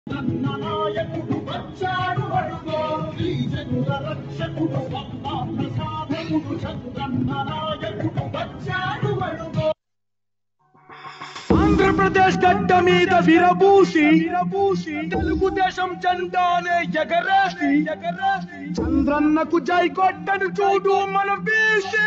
నాయకుడు వచ్చాడు అడుగో ఈ జనుల రక్షకుడు అమ్మా ప్రసాదకుడు చంద్రన్న నాయకుడు వచ్చాడు అడుగో ఆంధ్రప్రదేశ్ గడ్డ మీద విరబూసి విరబూసి తెలుగుదేశం జెండానే ఎగరేసి ఎగరేసి చంద్రన్నకు జై కొట్టను చూడు మన బీసీ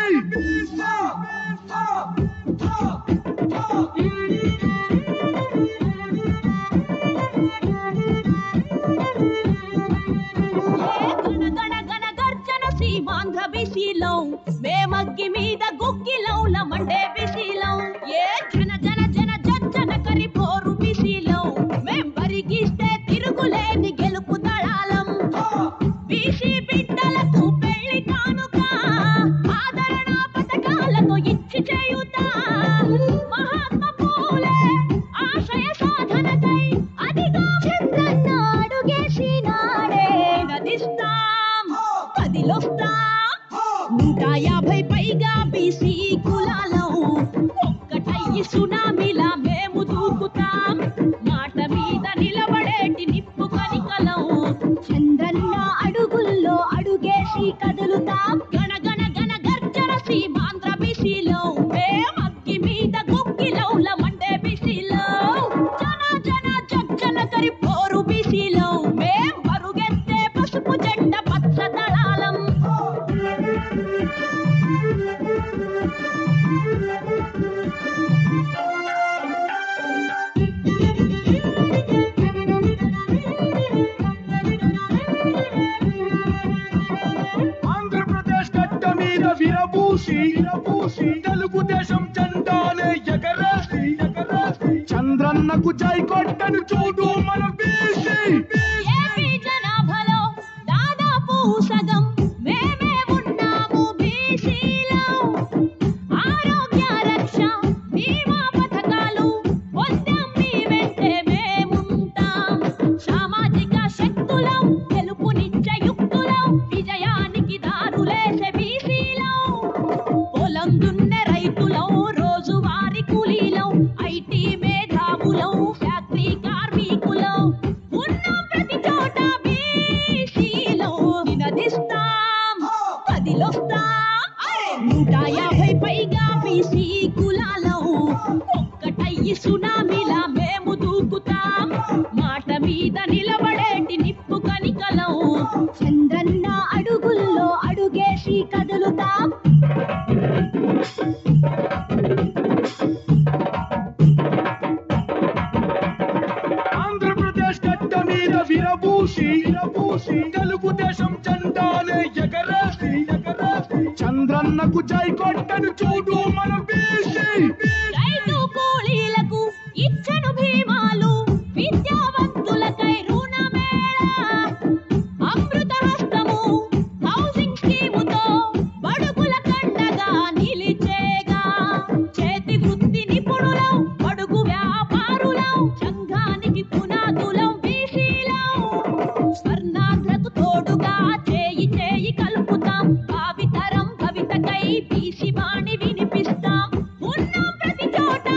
గణ గణ గణ గర్జన సీమాంధ్ర బిసిలం మేమగ్గి మీద గుగ్గిలం మండే బిసిలం ఏ జన జన జన జన కరి పోరు బిసిలం మేం బరిగిస్తే తిరుగులేని గెలుపు దళాలం బీసీ బిడ్డలకు పెళ్లి కానుక ఆదరణ పథకాలతో ఇచ్చి చేయుతా మహాత్మా పూలే ఆశయ సాధనకై అదిగో చంద్రన్న అడుగేసినాడే నదిస్తాం పదిలొస్తాం నూట యాభై పైగా బీసీ కులాలం ఒక్కటయ్యి సునామీలా మేము దూకుతాం మాట మీద నిలబడేటి నిప్పు కనికలం చంద్రన్న అడుగుల్లో అడుగేసి కదులుతాం గణ గణ గణ గర్జన సీమాంధ్ర బిసిలో మేమగ్గి మీద గుగ్గిలౌల మండే బిసిలో జన జన జన కరి పోరు బిసిలో మేం పరుగెత్తే పసుపు జెండ పచ్చ దళాలం ఆంధ్రప్రదేశ్ గడ్డ మీద విరబూసి విరబూసి తెలుగుదేశం జెండానే ఎగరేసి ఎగరేసి చంద్రన్నకు జై కొట్టను చూడు మన బీసీ ఏపీ జనాభాలో దాదాపు సగం మేమే ఉన్నాము బీసీలో ఆరోగ్య రక్ష బీమా పథకాలు పొందాం మీ వెంటే మేముంటాం సామాజిక శక్తులం గెలుపునిచ్చే యుక్తులం విజయానికి దారులేసే బీసీలో పొలం దున్నే రైతులం రోజువారి కూలీలం ఐటీ మేధావులం ఫ్యాక్టరీ కార్మికులం ఉన్నాం ప్రతి చోట బీసీలో నినదిస్తాం పదిలొస్తాం నూట యాభై పైగా బీసీ కులాలం ఒక్కటయ్యి సునామీలా మేము దూకుతాం మాట మీద నిలబడేటి నిప్పు కనికలం చంద్రన్న అడుగుల్లో అడుగేసి కదులుతాం ఆంధ్రప్రదేశ్ గడ్డ మీద విరబూసి విరబూసి తెలుగుదేశం జెండానే ఎగరేసి ఎగరేసి చంద్రన్నకు జై కొట్టను చూడు మన బీసీ రైతు కూలీలకు ఇచ్చను భీమాలు విద్యావంతులకై రుణమేళ అమృత హస్తము హౌసింగ్ స్కీముతో బడుగుల కండగా నిలిచేగా చేతి వృత్తి నిపుణులం బడుగు వ్యాపారులం సంఘానికి పునాదులం బీసీలం స్వర్ణాంధ్రకు తోడుగా చేయి చేయి కలుపుతాం భావితరం భవితకై బీసీ బాణి వినిపిస్తాం ఉన్నాం ప్రతి చోట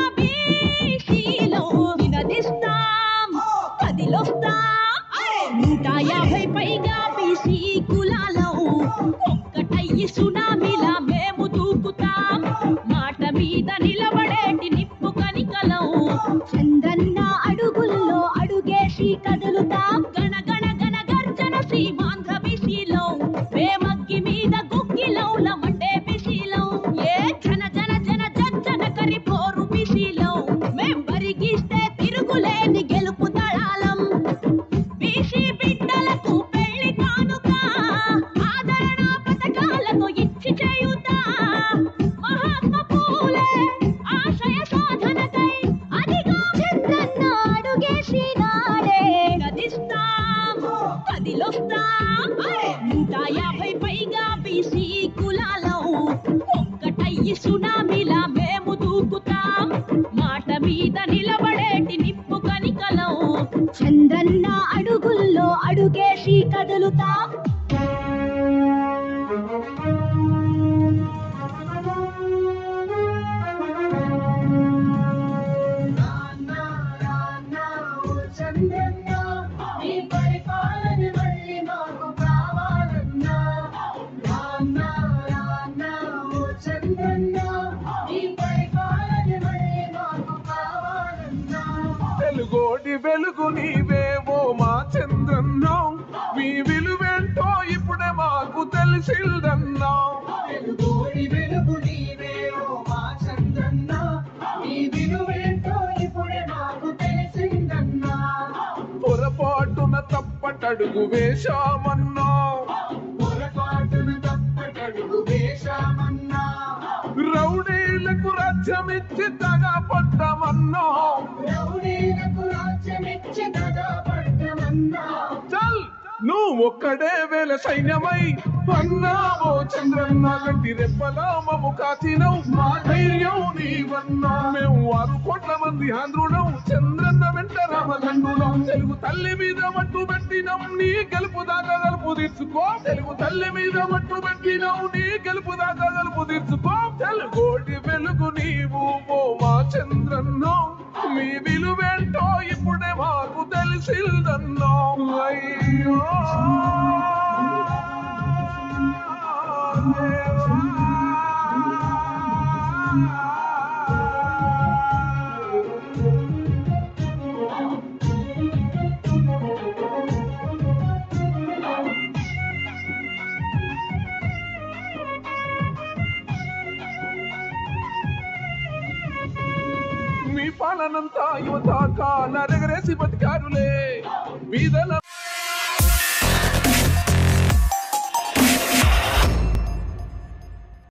బీసీలో నినదిస్తాం పదిలొస్తాం నూట యాభై పైగా బీసీ కులాలం ఒక్కటయ్యి సునామీలా మేము దూకుతాం మాట మీద నిలబడేటి నిప్పు కనికలం చందన్న అడుగుల్లో అడుగేసి కదులుతాం గణ గణ గణ గర్జన సీమాంధ్ర బిసిలో వేమగ్గి మీద గుగ్గిలౌల మండే బిసిలో ఏ జన జన జన జన కరి పోరు బిసిలో మేం బరిగిస్తే తిరుగులేని గెలుపు దళాలం బీసీ బిడ్డలకు పెళ్లి కానుక ఆదరణ పథకాలతో ఇచ్చి చేయుతా మహాత్మా పూలే ఆశయ సాధనకై అదిగో చంద్రన్న అడుగేసినాడే నదిస్తాం పదిలొస్తాం నూట యాభై పైగా బీసీ కులాలం ఒక్కటయ్యి సునామీలా మేము దూకుతాం మాట మీద నిలబడేటి నిప్పు కనికలం చంద్రన్న అడుగుల్లో అడుగేసి కదులుతాం చంద్రన్న నీవే ఓ మా చంద్రన్న మీ విలువేంటో ఇప్పుడే మాకు తెలిసిందన్నా వెలుగోడి వెలుగు నీవే ఓ మా చంద్రన్న నీ విలువేంటో ఇప్పుడే నాకు తెలిసిందన్నా పొరపాటున తప్పటడుగు వేశామన్నా పొరపాటున తప్పటడుగు వేశామన్నా రౌడీలకు రాజ్యమిచ్చి తగా పడ్డామన్నా రౌడీలకు రాజ్యమిచ్చి దగా పడ్డమన్నా చల్ నువ్వు ఒక్కడే వేల సైన్యమై అన్నావో చంద్రన్న గట్టి రెప్పలా మము కాచినవు మా ధైర్యం నీవన్నా మేము ఆరు కోట్ల మంది ఆంధ్రులం చంద్రన్న వెంట రామదండులం తెలుగు తల్లి మీద మట్టు పెట్టినం నీ గెలుపు దాకా గలుపు తీర్చుకో తెలుగు తల్లి మీద మట్టు పెట్టినం నీ గెలుపు దాకా గలుపు తీర్చుకో తెలుగోటి వెలుగు నీవు ఓ మా చంద్రన్న మీ విలువేంటో ఇప్పుడే మాకు తెలిసిందన్నా అయ్యో మీ పాలనంతా యువత కాలరెగరేసి బతికారులే వీధల